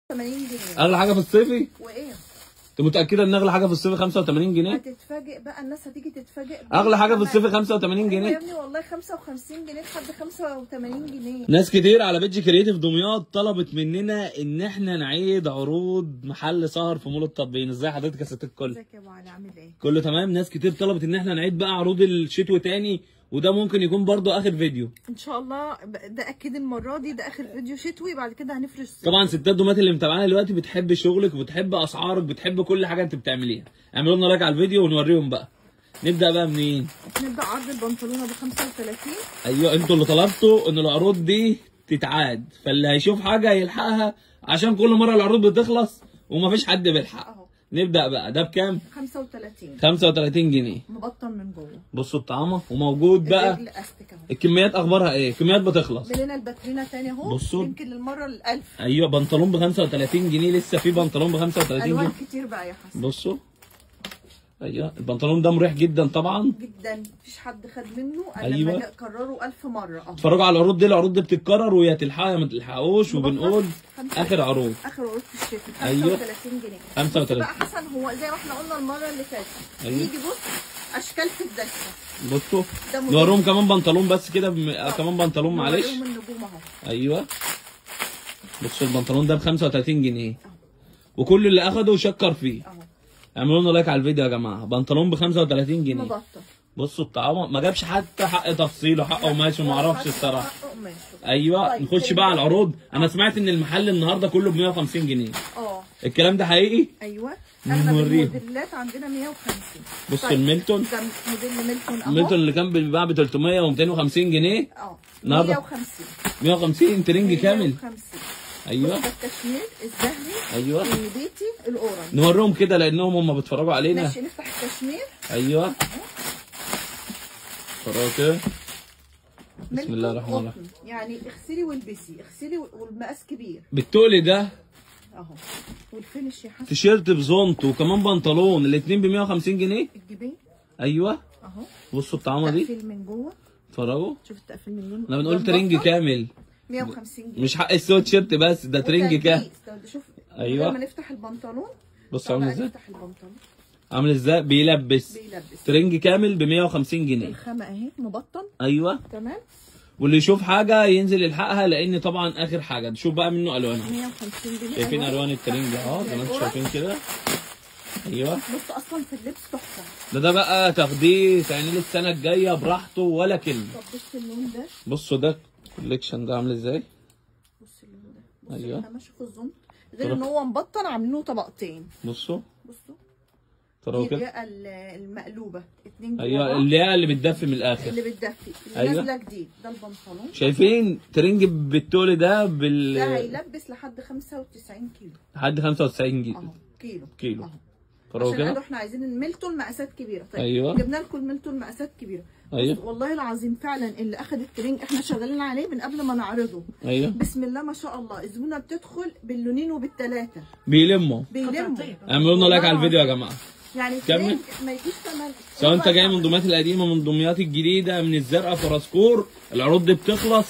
80 جنيه اغلى حاجه في الصيفي وايه انت متاكده ان اغلى حاجه في الصيفي 85 جنيه هتتفاجئ بقى الناس هتيجي تتفاجئ اغلى حاجه في بيه. الصيفي 85 أيوة جنيه يا ابني والله 55 جنيه لحد 85 جنيه ناس كتير على بيج كرييتيف دمياط طلبت مننا ان احنا نعيد عروض محل سهر في مول التطبيقين ازاي حضرتك يا ست الكل ازيك يا ابو علي عامل ايه كله تمام ناس كتير طلبت ان احنا نعيد بقى عروض الشتوي تاني وده ممكن يكون برضو اخر فيديو ان شاء الله ب- ده اكيد المره دي ده اخر فيديو شتوي بعد كده هنفرش صيف. طبعا ستات دمياط اللي متابعانا دلوقتي بتحب شغلك وبتحب اسعارك بتحب كل حاجه انت بتعمليها اعملوا لنا لايك على الفيديو ونوريهم بقى نبدا بقى منين نبدا عرض البنطلونه ب 35 ايوه انتوا اللي طلبتوا ان العروض دي تتعاد فاللي هيشوف حاجه يلحقها عشان كل مره العروض بتخلص ومفيش حد بيلحق اهو نبدا بقى ده بكام 35 35 جنيه مبطن من جوه بصوا الطعامه وموجود بقى الرجل استك اهو الكميات اخبارها ايه الكميات بتخلص ملينا الباترينا تاني اهو بصوا. يمكن للمره الالف ايوه بنطلون ب 35 جنيه لسه في بنطلون ب 35 الوان جنيه كتير بقى يا حسن بصوا ايوه البنطلون ده مريح جدا طبعا جدا مفيش حد خد منه انا أيوة. أيوة. كرره ألف مره اهو اتفرجوا على العروض دي العروض دي بتتكرر ويا تلحقوا يا ما تلحقوش وبنقول خمسة. اخر عروض اخر عروض في الشتاء أيوة. 35 جنيه 35. بقى حسن هو زي ما احنا قلنا المره اللي فاتت أيوة. يجي بص اشكال في الدسه بصوا ده موديل. نوريهم كمان بنطلون بس كده بم... آه، كمان بنطلون معلش نوريهم النجوم اهو ايوه بصوا البنطلون ده ب 35 جنيه وكل اللي اخده شكر فيه اهو اعملوا لنا لايك على الفيديو يا جماعه بنطلون ب 35 جنيه مبطن بصوا الطعام ما جابش حتى حق تفصيل وحق قماش وما اعرفش الصراحه حقه قماش. ايوه طيب، نخش طيب. بقى على العروض انا سمعت ان المحل النهارده كله ب 150 جنيه اه الكلام ده حقيقي ايوه اغلب نوريهم. الموديلات عندنا 150 بصوا طيب، الميلتون ده موديل ميلتون اهو الميلتون اللي كان بيتباع ب 300 و250 جنيه اه النهاردة 150 150 ترنج كامل 150 ايوه ده الكشمير الزهري ايوه النبيتي الاورنج نوريهم كده لانهم هم بيتفرجوا علينا ماشي نفتح الكشمير ايوه اتفرجوا كده ميلتون الله الرحمن قطن. الرحيم. يعني اغسلي والبسي اغسلي والمقاس كبير بالتقل ده اهو والفينش يا حسن تيشيرت بزونت وكمان بنطلون الاثنين ب 150 جنيه الجبين ايوه اهو بصوا الطعامه دي تقفيل من جوه اتفرجوا شوف التقفيل من جوه احنا بنقول ده ترنج مبطن، كامل 150 جنيه مش حق السويت شيرت بس ده ترنج كامل وتلبيس. ده شوف أيوة. لما نفتح البنطلون بص تعالى عامل ازاي نفتح البنطلون عامل ازاي بيلبس بيلبس ترنج كامل ب 150 جنيه الخامة اهي مبطن ايوه تمام واللي يشوف حاجه ينزل يلحقها لان طبعا اخر حاجه نشوف بقى منه الوانها 150 جنيه شايفين الوان الترنج اهو زي ما انتم شايفين كده ايوه بص اصلا في اللبس تحفه ده ده بقى تاخديه تعمليه السنه الجايه براحته ولا كلمه طب بص اللون ده بصوا ده الكوليكشن ده عامل ازاي بص اللون ده بص أيوة. الخامة شوف الزنط غير ان هو مبطن عاملينه طبقتين بصوا بصوا تراوا دي كده الرئه ال- المقلوبه اتنين جوه ايوه بعض. اللي هي اللي بتدفي من الاخر اللي بتدفي اللي أيوة. نازله جديد ده البنطلون شايفين ترنج بالتول ده بال ده هيلبس لحد 95 كيلو لحد 95 جنيه اهو كيلو كيلو. اهو تراوا عشان قالوا كده احنا عايزين الميلتون مقاسات كبيره طيب أيوة. جبنا لكم الميلتون مقاسات كبيره أيوة. بص، والله العظيم فعلا اللي اخد الترنج احنا شغالين عليه من قبل ما نعرضه ايوه بسم الله ما شاء الله الزبونه بتدخل باللونين وبالثلاثه بيلموا بيلموا اعملوا لنا لايك على الفيديو يا جماعه يعني كمل. الترنج ما يجيش ثمن سواء انت جاي من دمياط القديمه من دمياط الجديده من الزرقاء فرسكور العروض دي بتخلص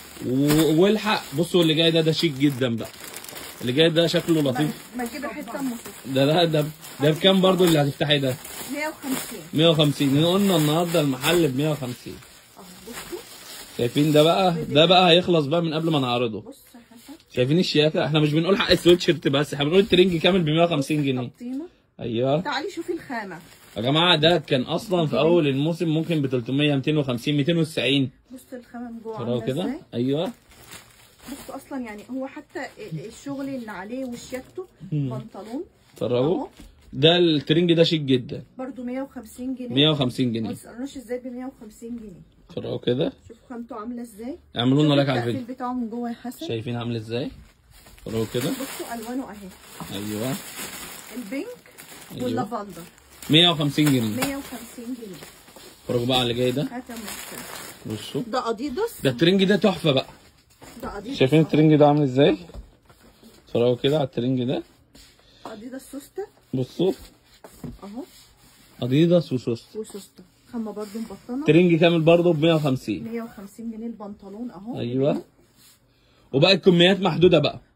و- والحق بصوا اللي جاي ده ده شيك جدا بقى اللي جاي ده شكله لطيف ما تجيب حته مصر ده ده ده ده بكام برضو اللي هتفتحي ده 150 150 قلنا النهارده المحل ب 150 اهو بصوا شايفين ده بقى ده بقى هيخلص بقى من قبل ما نعرضه بص يا حسن شايفين الشياكه احنا مش بنقول حق السويتشيرت بس احنا بنقول الترنج كامل ب 150 جنيه تبطينه ايوه تعالي شوفي الخامه يا جماعه ده كان اصلا في اول الموسم ممكن ب 300 250 290 بص الخامه من جوه تراوا عامله كده ازاي ايوه بص اصلا يعني هو حتى الشغل اللي عليه وشياكته بنطلون تراوا اهو ده الترنج ده شيك جدا برضو 150 جنيه 150 ما جنيه تسالوناش ازاي ب 150 جنيه تراوا كده شوف خامته عامله ازاي اعملوا لنا شوف لايك على التقفيل الفيديو بتاعه من جوه يا حسن شايفين عامل ازاي تراوا كده بصوا الوانه اهي ايوه البينك أيوة. واللافندر 150 جنيه 150 جنيه اتفرجوا بقى على اللي جاي ده هاتم مشكلة. بصوا ده اديداس ده الترنج ده تحفه بقى ده اديداس شايفين الترنج ده عامل ازاي اتفرجوا كده على الترنج ده اديداس سوسته بصوا اهو اديداس وسوست وسوسته خامه برضو مبطنه ترنج كامل برضه ب 150 150 جنيه البنطلون اهو ايوه وبقى الكميات محدوده بقى اه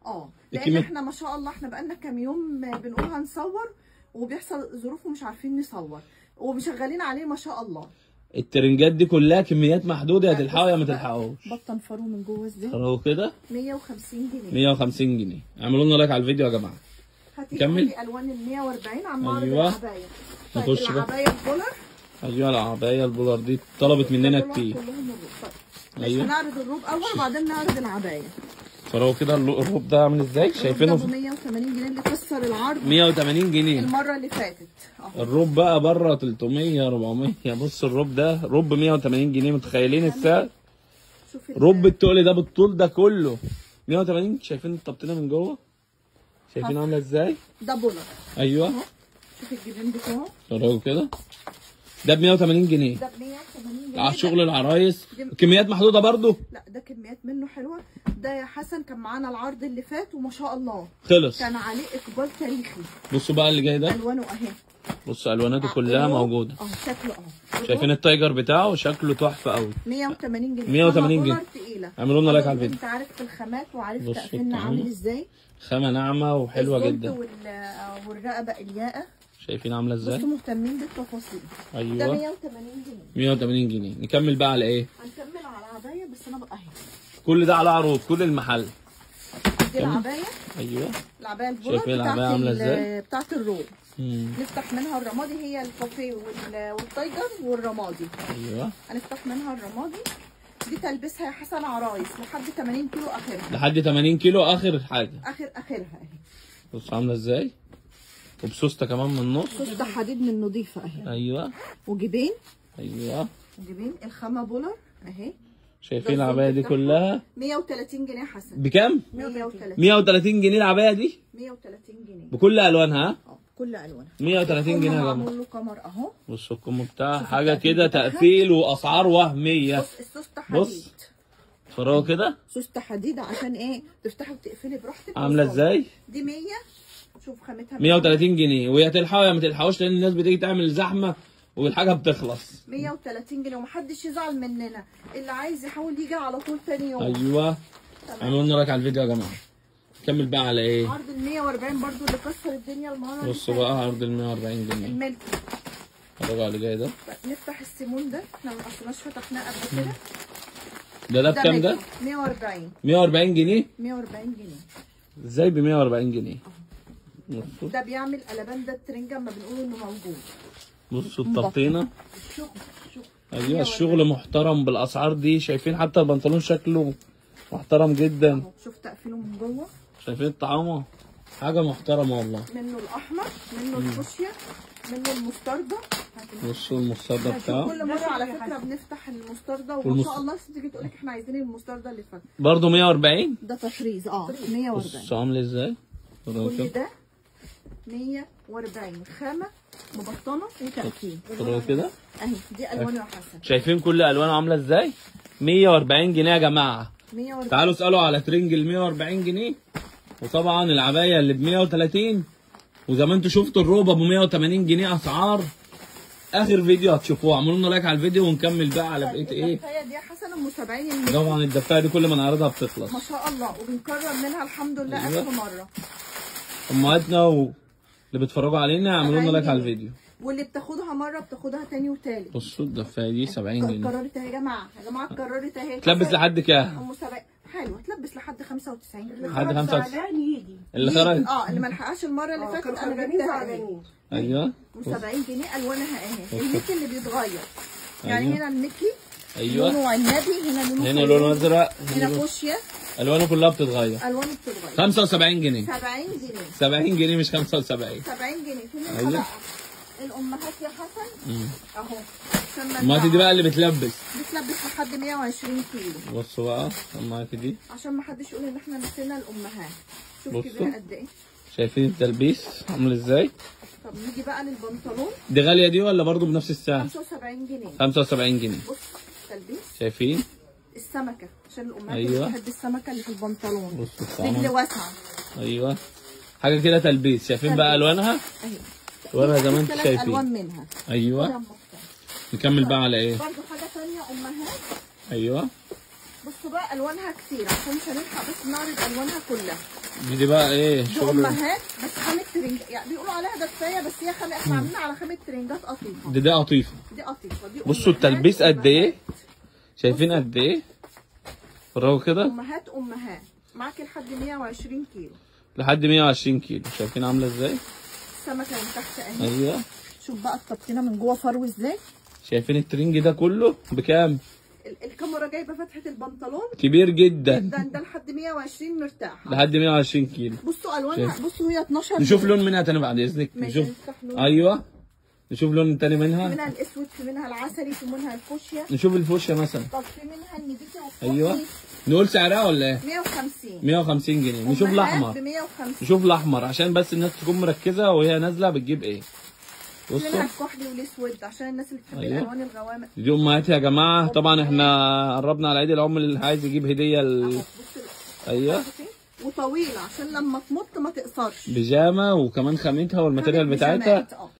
لان الكمية- احنا ما شاء الله احنا بقالنا كام يوم بنقول هنصور وبيحصل ظروف ومش عارفين نصور ومشغلين عليه ما شاء الله الترنجات دي كلها كميات محدوده يا تلحقوا يا ما تلحقوش بطن فرو من جوه ازاي اهو كده 150 جنيه 150 جنيه اعملوا لنا لايك على الفيديو يا جماعه هتيجي كمل. عندي الوان ال 140 عن معرض أيوة. العبايه طيب نخش بقى. العبايه البولر ايوه العبايه البولار دي طلبت مننا البولر كتير كلهم الروب طيب مش أيوة. هنعرض الروب اول وبعدين نعرض العبايه فراو كده الل- الروب ده عامل ازاي الروب شايفينه ده ب 180 جنيه اللي كسر العرض 180 جنيه المره اللي فاتت اهو الروب بقى بره 300 400 بص الروب ده روب 180 جنيه متخيلين السعر شوف ال- روب التقل ده بالطول ده كله 180 شايفين التبطينه من جوه شايفين عامله ازاي ده بولر ايوه شوف الجبين بتاعه فراو كده ده ب 180 جنيه ده ب 180 جنيه على ده- شغل العرايس كميات محدوده برضو لا ده كميات منه حلوه ده يا حسن كان معانا العرض اللي فات وما شاء الله خلص كان عليه اقبال تاريخي بصوا بقى اللي جاي ده الوانه اهي بصوا الواناته كلها الروب- موجوده اه شكله اهو شايفين التايجر بتاعه شكله تحفه قوي 180 جنيه 180 جنيه. خامة بولر تقيله اعملوا لنا لايك على أظن الفيديو. انت عارف في الخامات وعارف بصوا تقفيلنا الطعام. عامل ازاي خامه ناعمه وحلوه الزلط جدا وال- والرقبه الياقه شايفين عامله ازاي بصوا مهتمين بالتفاصيل ده ايوه 180 جنيه 180 جنيه نكمل بقى على ايه هنكمل على العبايه بس انا بقى اهي كل ده على عروض كل المحل دي العبايه ايوه العبايه البولر شايفين بتاعت العباية عاملة ال- ازاي؟ بتاعت الروب مم. نفتح منها الرمادي هي الكافيه وال- والتايجر والرمادي ايوه هنفتح منها الرمادي دي تلبسها يا حسن عرايس لحد 80 كيلو اخرها لحد 80 كيلو اخر حاجه اخر اخرها اهي بص عامله ازاي وبسوسته كمان من النص سوسته حديد من نظيفه اهي ايوه وجبين ايوه وجبين الخامه بولر اهي شايفين ده العبايه دي الزلط كلها 130 جنيه يا حسن بكام 130 130 جنيه العبايه دي 130 جنيه بكل الوانها ها؟ اه كل الوانها 130 جنيه يا جماعه معمول له قمر اهو بصوا الكم بتاعها شوف حاجه التقفيل كده بتاعها. تقفيل واسعار وهميه بص السوسته حديد بص. فراغ كده سوسته حديد عشان ايه تفتحي وتقفلي براحتك عامله وصوت. ازاي دي 100 شوف خامتها 130 جنيه ويا تلحقوا يا ما تلحقوش لان الناس بتيجي تعمل زحمه والحاجه بتخلص 130 جنيه ومحدش يزعل مننا اللي عايز يحاول يجي على طول تاني يوم ايوه اعملوا لنا لايك على الفيديو يا جماعه كمل بقى على ايه عرض ال 140 برضو اللي كسر الدنيا المره اللي بصوا فاتت. بقى عرض ال 140 جنيه الملك اتفرجوا على اللي جاي ده نفتح السيمون ده احنا ما اصلناش فتحناه قبل كده ده ده بكام ده ملك. 140 140 جنيه 140 جنيه ازاي ب 140 جنيه بصوا ده بيعمل قلبان ده الترنجة اما بنقول انه موجود بصوا التبطينه شغل شغل ايوه الشغل محترم بالاسعار دي شايفين حتى البنطلون شكله محترم جدا اهو شوف تقفيله من جوه شايفين الطعامه حاجه محترمه والله منه الاحمر منه الفوشيا منه المستردة هت- بصوا المستردة هتشوف بتاعه كل مرة على فكرة بنفتح المستردة وما والمس- شاء الله الست تيجي تقول لك احنا عايزين المستردة اللي فات برضه 140 ده تفريز اه 140 بصوا عامل ازاي كل ده 140 خامة مبطنة وتأكيد اتفرجوا كده اهي دي الوان يا حسن شايفين كل الوانه عامله ازاي 140 جنيه يا جماعه 140 تعالوا اسالوا على ترنج ال 140 جنيه وطبعا العبايه اللي ب 130 وزي ما انتم شفتوا الروبه ب 180 جنيه اسعار اخر فيديو هتشوفوه اعملوا لنا لايك على الفيديو ونكمل بقى على بقيه ايه الدفاية دي يا حسن ام 70 المتر طبعا الدفايه دي كل ما نعرضها بتخلص ما شاء الله وبنكرر منها الحمد لله أيوة. ألف مرة امهاتنا و... اللي بيتفرجوا علينا يعملوا لنا لايك على جنيه. الفيديو واللي بتاخدها مرة بتاخدها تاني وتالت بصوا الدفايه دي 70 جنيه اتكررت اهي يا جماعة يا جماعة اتكررت اهي تلبس لحد كام ام 70 حلوة تلبس لحد 95 لحد 95 زعلان يجي اللي يجي. خرج اه اللي ما لحقهاش المرة اللي اه فاتت كانوا انا خرجانين جبتها اهي زعلانين ايوه ام 70 جنيه الوانها اهي بص. الميكي اللي بيتغير يعني أيوة. هنا الميكي ايوه لونه عنبي هنا لونه هنا فلوس، لون ازرق هنا هنا لون- فوشيا الوانه كلها بتتغير الوانه بتتغير 75 جنيه 70 جنيه 70 جنيه مش 75 70 جنيه في منها أيوة. بقى الامهات يا حسن امم اهو عشان ما امهاتي دي بقى اللي بتلبس بتلبس لحد 120 كيلو بصوا بقى امهاتي دي عشان ما حدش يقول ان احنا نسينا الامهات شوف بصوا. كبيره قد ايه شايفين التلبيس عامل ازاي طب نيجي بقى للبنطلون دي غاليه دي ولا برضو بنفس السعر 75 جنيه 75 جنيه بص تلبيس شايفين السمكه عشان الامهات أيوة. اللي بتحب السمكه اللي في البنطلون بصوا رجل الطعم واسعه ايوه حاجه كده تلبيس شايفين بقى الوانها اهي الوانها زي ما انتم ثلاث شايفين الوان منها ايوه كلام مختلف. نكمل بقى على ايه برضو حاجه ثانيه امهات ايوه بصوا بقى الوانها كتير عشان مش هنلحق بس نعرض الوانها كلها دي بقى ايه دي شغل امهات بس خامه ترنج يعني بيقولوا عليها دفايه بس هي خامه احنا عاملين على خامه ترنجات قطيفه دي دي قطيفه دي قطيفه دي بصوا أمهات، التلبيس قد ايه أمهات. شايفين قد ايه فرجوا كده امهات امهات معاكي لحد 120 كيلو لحد 120 كيلو شايفين عامله ازاي السمكه اللي تحت اهي ايوه شوف بقى التبطينه من جوه فرو ازاي شايفين الترنج ده كله بكام ال- الكاميرا جايبه فتحه البنطلون كبير جدا ده ده لحد 120 مرتاح لحد 120 كيلو بصوا الوانها بصوا هي 12 نشوف لون منها تاني بعد اذنك ماشي، نشوف نفتح لون. ايوه نشوف لون تاني منها منها الاسود في منها العسلي في منها الفوشيا نشوف الفوشيا مثلا طب في منها النبيتي والفوشيا ايوه نقول سعرها ولا ايه 150 150 جنيه نشوف ب الاحمر 150 نشوف الاحمر عشان بس الناس تكون مركزه وهي نازله بتجيب ايه في منها بصوا الكحلي والاسود عشان الناس اللي بتحب أيوة. الالوان الغوامق دي امهاتي يا جماعه طبعا احنا قربنا على عيد الام اللي عايز يجيب هديه اهو ال... بص ايوه بصي. وطويله عشان لما تمط ما تقصرش بيجامه وكمان خامتها والماتيريال خامة بتاعتها بيجامات، اه